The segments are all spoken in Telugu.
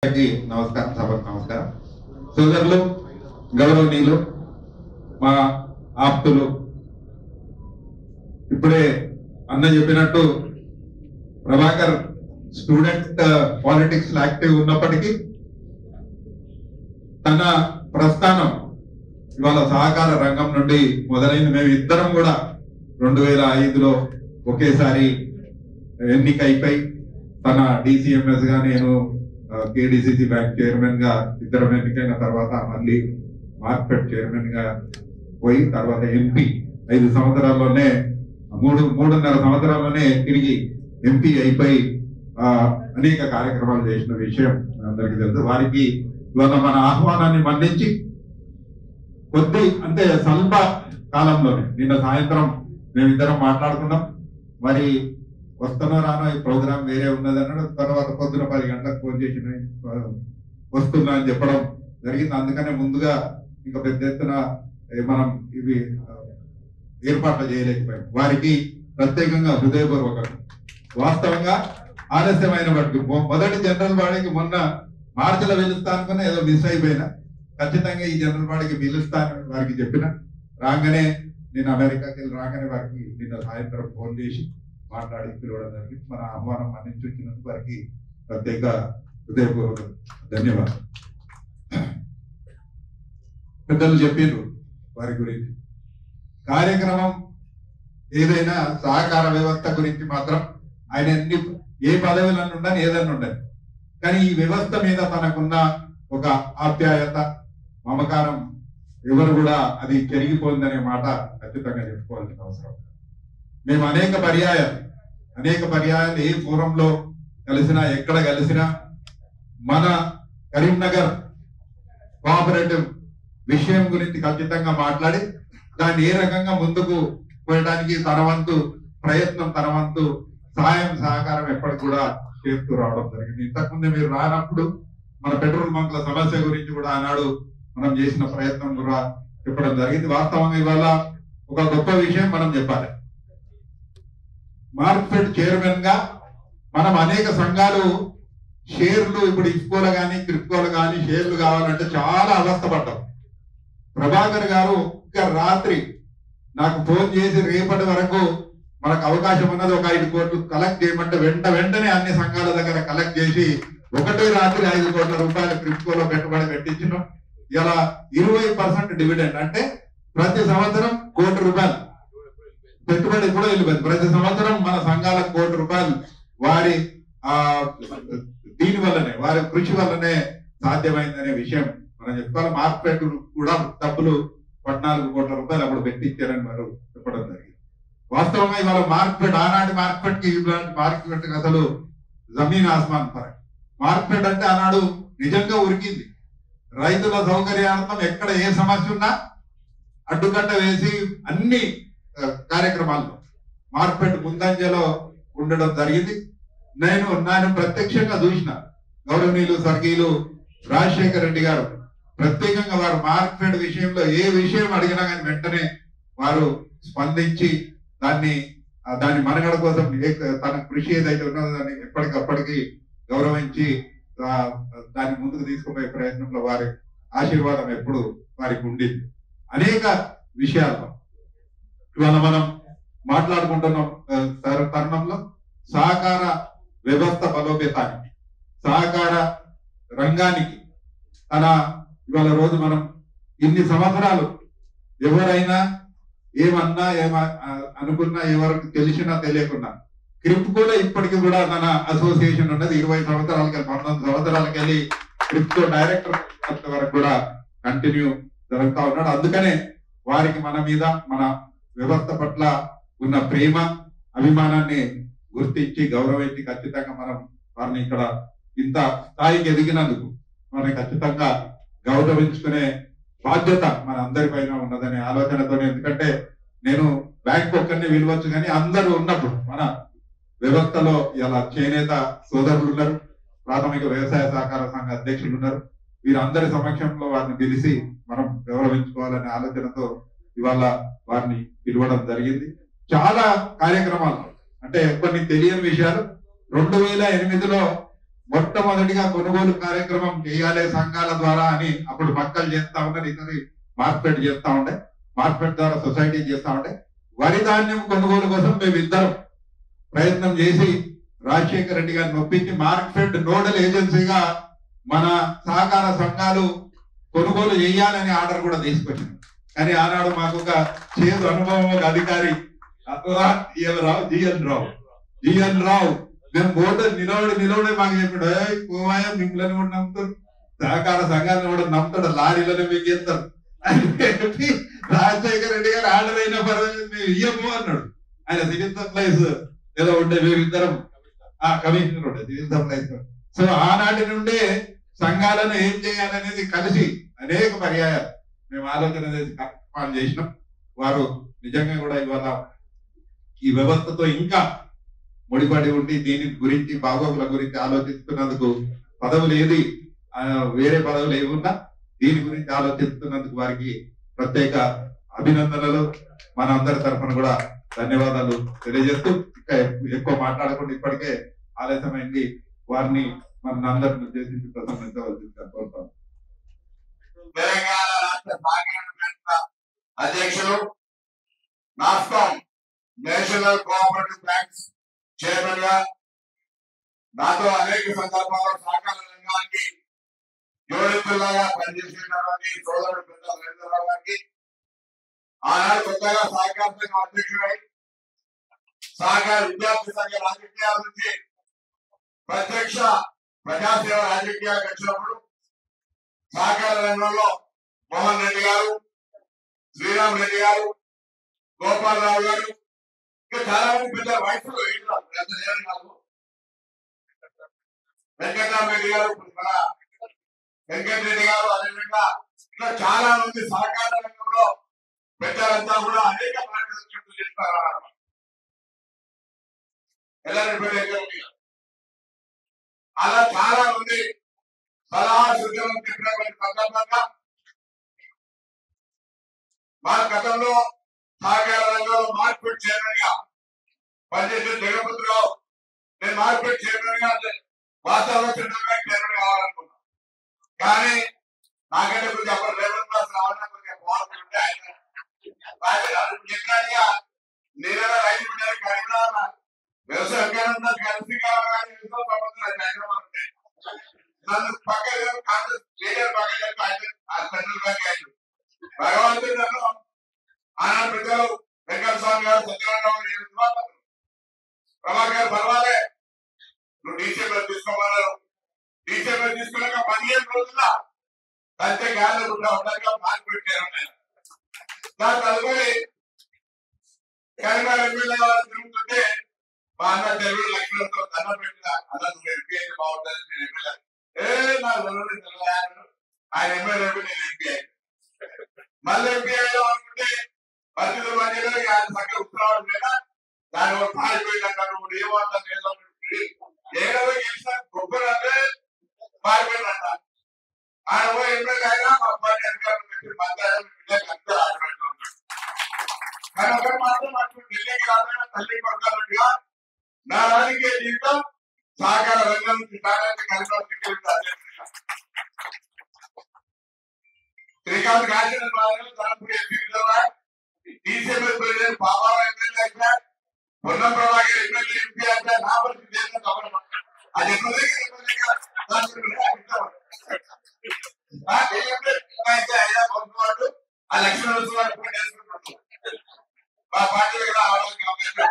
అందరికీ నమస్కారం సభకు నమస్కారం సోదరులు గౌరవనీయులు మా ఆప్తులు ఇప్పుడే అన్న చెప్పినట్టు ప్రభాకర్ స్టూడెంట్ పాలిటిక్స్ యాక్టివ్ ఉన్నప్పటికీ తన ప్రస్థానం ఇవాళ సహకార రంగం నుండి మొదలైంది మేము ఇద్దరం కూడా రెండు వేల ఐదులో ఒకేసారి ఎన్నికైపోయి తన డిసిఎంఎస్ గా నేను కేడిసిసి బ్యాంక్ చైర్మన్ గా ఇద్దరం ఎన్నికైన తర్వాత మళ్ళీ మార్కెట్ చైర్మన్ గా పోయి తర్వాత ఎంపీ ఐదు సంవత్సరాల్లోనే మూడు మూడున్నర సంవత్సరాల్లోనే తిరిగి ఎంపీ అయిపోయి ఆ, అనేక కార్యక్రమాలు చేసిన విషయం అందరికీ తెలుసు వారికి ఇవాళ మన ఆహ్వానాన్ని మన్నించి కొద్ది అంటే స్వల్ప కాలంలోనే నిన్న సాయంత్రం మేమిద్దరం మాట్లాడుకున్నాం మరి వస్తానో రానో ఈ ప్రోగ్రామ్ వేరే ఉన్నది అన్నాడు తర్వాత పొద్దున పది గంటలకు ఫోన్ చేసిన వస్తున్నా అని చెప్పడం జరిగింది అందుకనే ముందుగా ఇంకా పెద్ద ఎత్తున ఏ, మనం ఇవి ఆ, ఏర్పాట్లు చేయలేకపోయాం వారికి ప్రత్యేకంగా హృదయపూర్వకంగా వాస్తవంగా ఆలస్యమైన బట్టి మొదటి జనరల్ బాడీకి మొన్న మార్చిలో పిలుస్తా అనుకున్నా ఏదో మిస్ అయిపోయినా ఖచ్చితంగా ఈ జనరల్ బాడీకి పిలుస్తాను వారికి చెప్పిన రాగానే నేను అమెరికాకి వెళ్ళి రాగానే వారికి నిన్న సాయంత్రం ఫోన్ చేసి మాట్లాడి పిలవడం జరిగింది మన ఆహ్వానం మన్నించి వచ్చినందుకు వారికి ప్రత్యేక హృదయపూర్వక ధన్యవాదాలు పెద్దలు చెప్పిండ్రు వారి గురించి కార్యక్రమం ఏదైనా సహకార వ్యవస్థ గురించి మాత్రం ఆయన ఎన్ని ఏ పదవులను ఉండని ఏదన్నా ఉండని కానీ ఈ వ్యవస్థ మీద తనకున్న ఒక ఆప్యాయత మమకారం ఎవరు కూడా అది చెరిగిపోయిందనే మాట ఖచ్చితంగా చెప్పుకోవాల్సిన అవసరం మేము అనేక పర్యాయాలు అనేక పర్యాయాలు ఏ ఫోరంలో కలిసినా ఎక్కడ కలిసినా మన కరీంనగర్ కోఆపరేటివ్ విషయం గురించి ఖచ్చితంగా మాట్లాడి దాన్ని ఏ రకంగా ముందుకు పోయడానికి తన వంతు ప్రయత్నం తన వంతు సహాయం సహకారం ఎప్పటికి కూడా చేస్తూ రావడం జరిగింది ఇంతకుముందు మీరు రానప్పుడు మన పెట్రోల్ బంక్ల సమస్య గురించి కూడా ఆనాడు మనం చేసిన ప్రయత్నం కూడా చెప్పడం జరిగింది వాస్తవంగా ఇవాళ ఒక గొప్ప విషయం మనం చెప్పాలి మార్కెట్ చైర్మన్ గా మనం అనేక సంఘాలు షేర్లు ఇప్పుడు ఇఫ్కోలు కానీ క్రిప్కోలు కానీ షేర్లు కావాలంటే చాలా అవస్థపడ్డాం ప్రభాకర్ గారు ఒక్క రాత్రి నాకు ఫోన్ చేసి రేపటి వరకు మనకు అవకాశం ఉన్నది ఒక ఐదు కోట్లు కలెక్ట్ చేయమంటే వెంట వెంటనే అన్ని సంఘాల దగ్గర కలెక్ట్ చేసి ఒకటే రాత్రి ఐదు కోట్ల రూపాయలు క్రిప్కోలో పెట్టుబడి పెట్టించినాం ఇలా ఇరవై పర్సెంట్ డివిడెండ్ అంటే ప్రతి సంవత్సరం కోటి రూపాయలు పెట్టుబడి కూడా వెళ్ళిపోయింది ప్రతి సంవత్సరం మన సంఘాలకు కోటి రూపాయలు వారి ఆ దీని వల్లనే వారి కృషి వల్లనే సాధ్యమైందనే విషయం మనం చెప్పుకోవాలి మార్కెట్ కూడా డబ్బులు పద్నాలుగు కోట్ల రూపాయలు అప్పుడు పెట్టించారని వారు చెప్పడం జరిగింది వాస్తవంగా ఇవాళ మార్కెట్ ఆనాటి మార్కెట్ కి ఇలాంటి మార్కెట్ కి అసలు జమీన్ ఆస్మాన్ ఫరక్ మార్కెట్ అంటే ఆనాడు నిజంగా ఉరికింది రైతుల సౌకర్యార్థం ఎక్కడ ఏ సమస్య ఉన్నా అడ్డుకట్ట వేసి అన్ని ఆ, కార్యక్రమాల్లో మార్కెట్ ముందంజలో ఉండడం జరిగింది నేను నేను ప్రత్యక్షంగా చూసిన గౌరవనీయులు స్వర్గీయులు రాజశేఖర రెడ్డి గారు ప్రత్యేకంగా వారు మార్కెట్ విషయంలో ఏ విషయం అడిగినా కానీ వెంటనే వారు స్పందించి దాన్ని ఆ, దాని మనుగడ కోసం ఏ- తన కృషి ఏదైతే ఉన్నదో దాన్ని ఎప్పటికప్పటికి గౌరవించి ఆ, దాన్ని ముందుకు తీసుకుపోయే ప్రయత్నంలో వారి ఆశీర్వాదం ఎప్పుడు వారికి ఉండింది అనేక విషయాల్లో ఇవాళ మనం మాట్లాడుకుంటున్నాం ఆ, తరు- తరుణంలో సహకార వ్యవస్థ బలోపేతానికి సహకార రంగానికి తన ఇవాళ రోజు మనం ఇన్ని సంవత్సరాలు ఎవరైనా ఏమన్నా ఏమ ఆ, అనుకున్నా ఎవరికి తెలిసినా తెలియకున్నా క్రిప్కోలో ఇప్పటికీ కూడా తన అసోసియేషన్ ఉన్నది ఇరవై సంవత్సరాలకి పంతొమ్మిది సంవత్సరాలకి వెళ్ళి క్రిప్కో డైరెక్టర్ వరకు కూడా కంటిన్యూ జరుగుతా ఉన్నాడు అందుకనే వారికి మన మీద మన వ్యవస్థ పట్ల ఉన్న ప్రేమ అభిమానాన్ని గుర్తించి గౌరవించి ఖచ్చితంగా మనం వారిని ఇక్కడ ఇంత స్థాయికి ఎదిగినందుకు వారిని ఖచ్చితంగా గౌరవించుకునే బాధ్యత మన అందరి పైన ఉన్నదనే ఆలోచనతోనే ఎందుకంటే నేను బ్యాంక్ ఒక్కరిని విలువచ్చు కానీ అందరూ ఉన్నప్పుడు మన వ్యవస్థలో ఇలా చేనేత సోదరులు ఉన్నారు ప్రాథమిక వ్యవసాయ సహకార సంఘ అధ్యక్షులు ఉన్నారు వీరందరి సమక్షంలో వారిని పిలిచి మనం గౌరవించుకోవాలనే ఆలోచనతో ఇవాళ వారిని పిలవడం జరిగింది చాలా కార్యక్రమాలు అంటే కొన్ని తెలియని విషయాలు రెండు వేల ఎనిమిదిలో మొట్టమొదటిగా కొనుగోలు కార్యక్రమం చేయాలి సంఘాల ద్వారా అని అప్పుడు పక్కలు చేస్తా ఉన్నారు ఇతర మార్కెట్ చేస్తా ఉండే మార్కెట్ ద్వారా సొసైటీ చేస్తా ఉండే వరి ధాన్యం కొనుగోలు కోసం మేము ఇద్దరం ప్రయత్నం చేసి రాజశేఖర రెడ్డి గారిని ఒప్పించి మార్కెట్ నోడల్ ఏజెన్సీగా మన సహకార సంఘాలు కొనుగోలు చేయాలని ఆర్డర్ కూడా తీసుకొచ్చింది కానీ ఆనాడు మాకు ఒక చేదు అనుభవం ఒక అధికారి అథవా G L Rao G N Rao G N Rao మేము బోర్డు నిలబడి నిలబడి మాకు చెప్పాడు "ఏయ్, పోవాయ మిమ్మల్ని కూడా నమ్ముతారు సహకార సంఘాలను కూడా నమ్ముతాడు లారీలను మిగిస్తారు అని చెప్పి రాజశేఖర రెడ్డి గారు ఆర్డర్ అయినా పర్వాలేదు మేము ఇయ్యము అన్నాడు ఆయన సివిల్ సప్లైస్ ఏదో ఉండే మేమిద్దరం ఆ కమిషనర్ ఉండే సివిల్ సప్లైస్ సో ఆనాటి నుండే సంఘాలను ఏం చేయాలనేది కలిసి అనేక పర్యాయాలు మేము ఆలోచన చేసి కార్యక్రమాలు చేసినాం వారు నిజంగా కూడా ఇవాళ ఈ వ్యవస్థతో ఇంకా ముడిపడి ఉండి దీని గురించి బాగోగుల గురించి ఆలోచిస్తున్నందుకు పదవులు ఏది ఆ, వేరే పదవులు ఏమున్నా దీని గురించి ఆలోచిస్తున్నందుకు వారికి ప్రత్యేక అభినందనలు మన అందరి తరఫున కూడా ధన్యవాదాలు తెలియజేస్తూ ఇంకా ఎక్కు- ఎక్కువ మాట్లాడకుండా ఇప్పటికే ఆలస్యమైంది వారిని మన అందరిని ఉద్దేశించి ప్రసంగించవలసిందిగా కోరుతాం తెలంగాణ రాష్ట్ర సహకార సంస్థ అధ్యక్షులు NASSCOM national cooperative banks chairman గా నాతో అనేక సందర్భాల్లో సహకార రంగానికి జోడితుల్లాగా పనిచేసినటువంటి సోదరుడు పెద్ద నరేంద్రరావు గారికి ఆనాడు కొత్తగా సహకార సంఘం అధ్యక్షుడై సహకార విద్యార్థి సంఘ రాజకీయాల నుంచి ప్రత్యక్ష ప్రజాసేవ రాజకీయాలకు వచ్చినప్పుడు సహకార రంగంలో మోహన్ రెడ్డి గారు శ్రీరామ్ రెడ్డి గారు గోపాలరావు గారు ఇంకా చాలా మంది పెద్ద వయసులో ఏంటో పెద్ద లేరు నాకు వెంకటరామరెడ్డి గారు మన వెంకటరెడ్డి గారు అదేవిధంగా ఇంకా చాలా మంది సహకార రంగంలో పెద్దలంతా కూడా అనేక మార్గదర్శకులు చేస్తారు ఎల్లారెడ్డి వెంకటరెడ్డి గారు అలా చాలా మంది సలహా సూచనలు చెప్పినటువంటి సందర్భంగా మా గతంలో సహకార రంగంలో మార్కెట్ చైర్మన్ గా పనిచేసే జగపతిరావు నేను మార్కెట్ చైర్మన్ గా వాతావరణ చైర్మన్ గా చైర్మన్ కావాలనుకున్నా కానీ నాకంటే కొంచెం అప్పుడు రేవంత్ క్లాస్ రావడం కొంచెం బాగుంటుంటే ఆయన చెప్పినట్టుగా నేను రైతు బిడ్డలకు కరీంనగర్ వ్యవసాయ కలిసి కావాలని సంబంధం హైదరాబాద్ ఉంటాయి నన్ను పక్కన కాంగ్రెస్ లీడర్ పక్కన సెంట్రల్ బ్యాంక్ అయ్యాడు భగవంతుడు నన్ను ఆనాడు పెద్దలు వెంకట స్వామి గారు సత్యనారాయణ గారు ప్రభాకర్ పర్వాలే నువ్వు డీసీఎంఎల్ తీసుకోమన్నారు డీసీఎంఎల్ తీసుకున్నాక పదిహేను రోజుల అంతే గాలి ఉంటా ఉండగా మార్కెట్ చేయాలి దాని తదుపరి కరీంనగర్ ఎమ్మెల్యే వారు తిరుగుతుంటే మా అన్న తెలుగు లక్ష్మణతో దండ పెట్టిన అన్న నువ్వు ఎంపీ అయితే బాగుంటుంది నేను ఎమ్మెల్యే ఏ నా తెలుగు తెలంగాణ ఆయన ఎమ్మెల్యే నేను ఎంపీ అయ్యాను మళ్ళీ ఎంపీ అయ్యాం అనుకుంటే పరిస్థితుల మధ్యలో ఆయన చక్కగా ఉత్తరాలు లేదా దాని ఒక పారిపోయిందంటారు నువ్వు ఏమంటా ఏడవ గెలిచిన గొప్పలు అంటే పారిపోయిందంట ఆయన పోయి ఎమ్మెల్యే అయినా మా పార్టీ అధికారులు పెట్టి పంచాయతీ అంతా ఆడబెట్టుకుంటాడు కానీ ఒకటి మాత్రం నాకు ఢిల్లీకి రావాలని తల్లి కొడతానట్టుగా నా రాజకీయ జీవితం సహకార రంగం నుంచి సాగానికి కలిపి శ్రీకాంత్ కాసిన తనప్పుడు MP DCML president Babarao MLA అయితే పొన్నం ప్రభాకర్ ఎమ్మెల్యే ఎంపీ అయితే నా పరిస్థితి ఏంటో గమనం అది ఎమ్మెల్యే అయితే అయినా పొందువాడు ఆ లక్ష్మణ ఉత్సవాలు కూడా చేసుకుంటున్నాడు మా పార్టీ కూడా ఆలోచన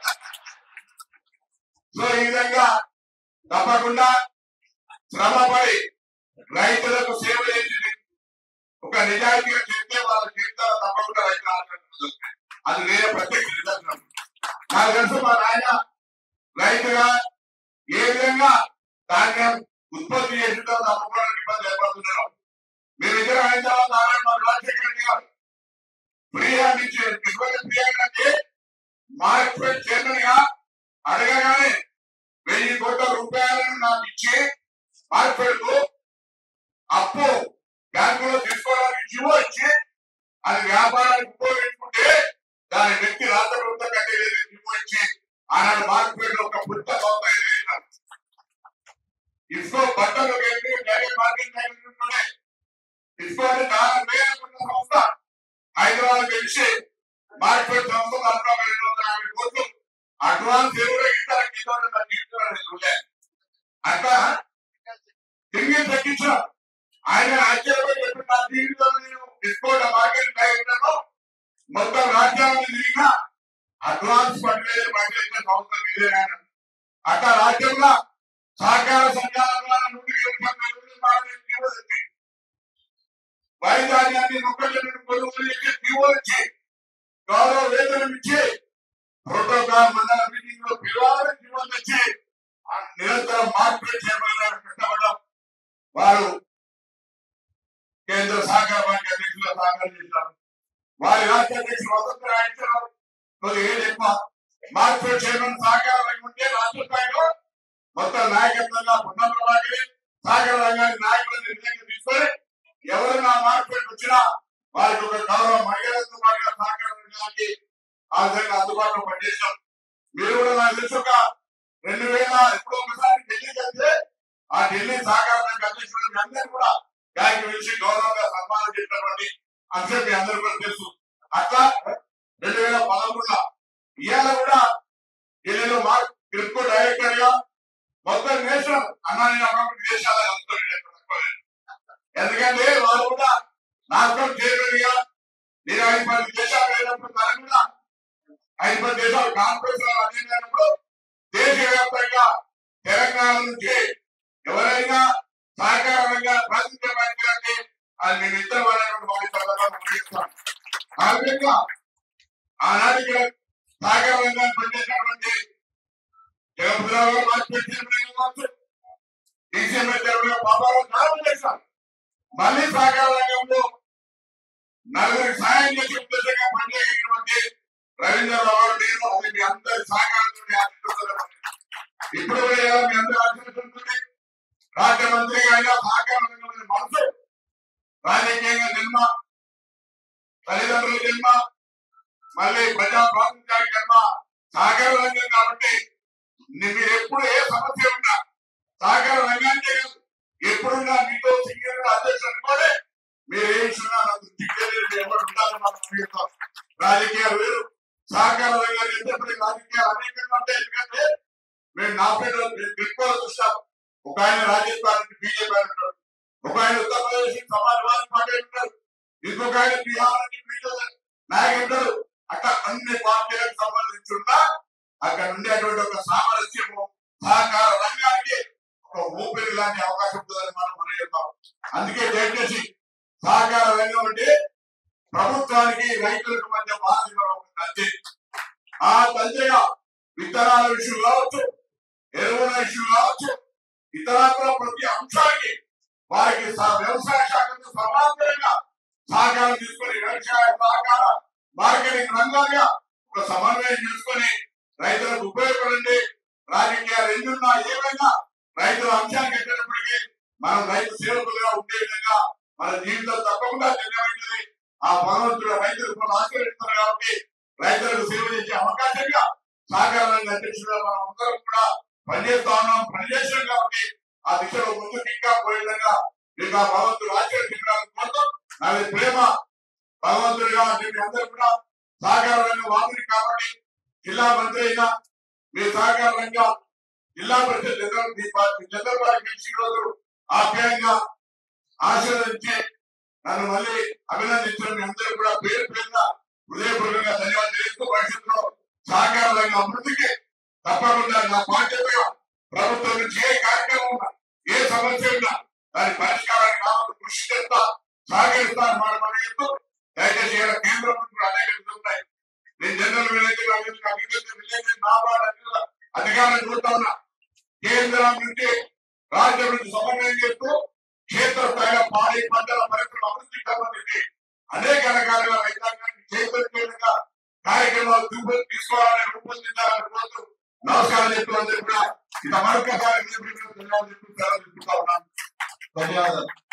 సో ఈ విధంగా తప్పకుండా శ్రమపడి రైతులకు సేవ చేసి ఒక నిజాయితీగా చెప్తే వాళ్ళ జీవితాలు తప్పకుండా రైతులు ఆలోచిస్తుంది అది వేరే ప్రత్యేక నిదర్శనం నాకు తెలుసు మా నాయన రైతుగా ఏ విధంగా ధాన్యం ఉత్పత్తి చేసిందో తప్పకుండా ఇబ్బంది ఏర్పడుతున్నారు మీరిద్దరు అయిన తర్వాత ఆమె మా రాజశేఖర రెడ్డి గారు ఫ్రీగా నుంచి ఇటువంటి ఫ్రీగా అంటే మార్కెట్ చైర్మన్ గా అడగగానే వెయ్యి కోట్ల రూపాయలను నాకు ఇచ్చి మార్కెట్ కు అప్పు బ్యాంకులో తీసుకోవడానికి జీవో ఇచ్చి అది వ్యాపారానికి ఉపయోగించుకుంటే దాని వ్యక్తి రాత ప్రభుత్వం కట్టేది జీవో ఇచ్చి ఆనాడు మార్కెట్ ఒక పుట్ట సొంత అడ్వాన్స్ ఎరువులు ఇతర కింద తీసుకున్నాడు అట్లా తిరిగి తగ్గించాం ఆయన ఆశ్చర్యపోయి చెప్పిన నా జీవితంలో నేను డిస్కౌంట్ మార్కెట్ ప్రయోజనము మొత్తం రాజ్యాన్ని తిరిగిన అడ్వాన్స్ పట్టలేదు ప్రకటించిన సంవత్సరం ఇదే ఆయన అట్లా రాజ్యంలో సహకార సంఘాల ద్వారా నూట ఇరవై ఒక్క ఎరువులు మార్కెట్ తీవ్రది వైద్యాన్ని మొక్కలను కొనుగోలు చేసి తీవ్రచ్చి గౌరవ వేతనం ఇచ్చి ప్రోటోకాల్ మండల మీటింగ్ లో పిలవాలని జీవనం తెచ్చి ఆ నిరంతరం మార్కెట్ చేయమని పెట్టబడ్డం వారు కేంద్ర సహకార బ్యాంక్ అధ్యక్షులు సహకారం చేశారు వారి రాష్ట్ర అధ్యక్షులు వసంత రాయించడం కొద్దిగా ఏది ఎక్కువ మార్కెట్ చైర్మన్ సహకారం ఉంటే రాష్ట్ర స్థాయిలో మొత్తం నాయకత్వంగా పున్న ప్రభాకరి సహకార రంగాన్ని నాయకులను నిర్ణయం తీసుకొని ఎవరు నా మార్కెట్ వచ్చినా వారికి ఒక గౌరవ మహిళలతో పాటుగా సహకార రంగానికి ఆ విధంగా అందుబాటులో పనిచేశాం మీరు కూడా నాకు తెలిసి ఒక రెండు వేల ఎప్పుడో ఒకసారి ఢిల్లీకి వెళ్తే ఆ ఢిల్లీ సహకార బ్యాంక్ అధ్యక్షుడు మీ అందరూ కూడా బ్యాంక్ పిలిచి గౌరవంగా సన్మానం చేసినటువంటి అంశం మీ అందరూ కూడా తెలుసు అట్లా రెండు వేల పదమూడులో ఇవాళ కూడా ఢిల్లీలో మా క్రిప్కో డైరెక్టర్ గా మొత్తం నేషన్ అన్నా నేను అప్పుడప్పుడు దేశాల ఎందుకంటే వారు కూడా నాకు చైర్మన్ గా నేను ఐదు పది దేశాలు వెళ్ళినప్పుడు తనకు కూడా ఐదు పది దేశాలు కాన్ఫరెన్స్ లో అటెండ్ అయినప్పుడు దేశవ్యాప్తంగా తెలంగాణ నుంచి ఎవరైనా సహకార రంగా ప్రాతినిధ్యం అది మేము ఇద్దరు అనేటువంటి వారి సందర్భంగా ముగిస్తాం ఆ విధంగా ఆనాటి ఇక్కడ సహకార రంగాన్ని పనిచేసినటువంటి జగపతిరావు గారు మార్కెట్ చైర్మన్ కావచ్చు డీసీఎంఏ చైర్మన్ బాబారావు చాలా చేశారు మళ్ళీ సహకార రంగంలో నలుగురికి సాయం చేసే ఉద్దేశంగా పనిచేయటువంటి రవీంద్రరావు గారు నేను అది మీ అందరి సహకారంతో ఆశిస్తున్నాను. ఇప్పుడు కూడా ఇలా మీ అందరి ఆశిస్తుంది రాష్ట్ర మంత్రిగా అయినా సహకార రంగంలో మనసు రాజకీయంగా జన్మ తల్లిదండ్రుల జన్మ మళ్ళీ ప్రజా ప్రాతినిధ్యానికి జన్మ సహకార రంగం కాబట్టి ని- మీరు ఎప్పుడు ఏ సమస్య ఉన్నా సహకార రంగానికి కాదు, ఎప్పుడున్నా మీతో సీనియర్ అధ్యక్షుడు అనుకోలే మీరు ఏ ఇచ్చినా నాకు దృష్టికి తెలియదు ఎవరు ఉండాలని మనం అనుకుంటాం. రాజకీయాలు వేరు సహకార రంగాన్ని ఎంతప్పటికీ రాజకీయాలు అనేకంగా ఉంటాయి ఎందుకంటే మేము నా పేరు ఎక్కువ చూస్తాం ఒక ఆయన రాజస్థాన్ నుంచి బీజేపీ అని ఉంటాడు ఒక ఆయన ఉత్తరప్రదేశ్ నుంచి సమాజ్వాదీ పార్టీ ఉంటారు ఇంకొక ఆయన బీహార్ నుంచి బీజేపీ నాయకుడు ఉంటాడు అట్లా అన్ని పార్టీలకు సంబంధించి ఉన్నా అక్కడ ఉండేటువంటి ఒక సామరస్యము సహకార రంగానికి ఒక ఊపిరి లాంటి అవకాశం ఉంటుందని మనం మనం చెప్తాం అందుకే దయచేసి సహకార రంగం అంటే ప్రభుత్వానికి రైతులకు మధ్య బాధ్యత అంతే ఆ తండ్రిగా విత్తనాల విషయం కావచ్చు ఎరువుల విషయం కావచ్చు ఇతరత్ర ప్రతి అంశానికి వారికి స- వ్యవసాయ శాఖతో సమాంతరంగా సహకారం తీసుకొని వ్యవసాయ సహకార మార్కెటింగ్ రంగాలుగా ఒక సమన్వయం చేసుకొని రైతులకు ఉపయోగపడండి రాజకీయాలు ఎన్నున్నా ఏమైనా రైతుల అంశానికి వచ్చేటప్పటికీ మనం రైతు సేవకులుగా ఉండే విధంగా మన జీవితం తప్పకుండా ధన్యమైనది ఆ భగవంతుడు రైతులకు మనం ఆశీర్వదిస్తారు కాబట్టి రైతులకు సేవ చేసే అవకాశంగా సహకార రంగ అధ్యక్షుడుగా మనం అందరం కూడా పనిచేస్తా ఉన్నాం పనిచేసాం కాబట్టి ఆ దిశలో ముందుకు ఇంకా పోయే విధంగా మీకు ఆ భగవంతుడు ఆశీర్వదించడానికి కోరుతూ నాది ప్రేమ భగవంతుడిగా మీ అందరూ కూడా సహకార రంగం వాదుని కాబట్టి జిల్లా మంత్రి అయినా మీ సహకార రంగం జిల్లా పరిషత్ జనరల్ చంద్రబాబు పిలిచి రోజు ఆప్యాయంగా ఆశీర్వదించి నన్ను మళ్ళీ అభినందించిన మీ అందరూ కూడా పేరు పేరున హృదయపూర్వకంగా ధన్యవాదాలు తెలుస్తూ భవిష్యత్తులో సహకార రంగ అభివృద్ధికి తప్పకుండా నా బాధ్యతగా ప్రభుత్వం నుంచి ఏ కార్యక్రమం ఉన్నా ఏ సమస్య ఉన్నా దాని పరిష్కారానికి నా వంతు కృషి చేస్తా సహకరిస్తాను మాట మనం చెప్తూ దయచేసి ఇలా కేంద్రం నుంచి కూడా అనేక ఉన్నాయి నేను general manager agriculture village NABARD అన్ని అధికారులను చూస్తా ఉన్నా కేంద్రం నుంచి రాజ్యం నుంచి సమన్వయం చేస్తూ క్షేత్ర స్థాయిలో పాడి పంటల పరిశ్రమ అభివృద్ధికి సంబంధించి అనేక రకాలుగా రైతాంగానికి చైతన్యంగా కార్యక్రమాలు తీసు- తీసుకోవాలని రూపొందించాలని కోరుతూ నమస్కారం చెప్తూ అందరూ కూడా ఇక మరొకసారి ధన్యవాదాలు చెప్తూ సెలవు తీసుకుంటా ఉన్నాను ధన్యవాదాలు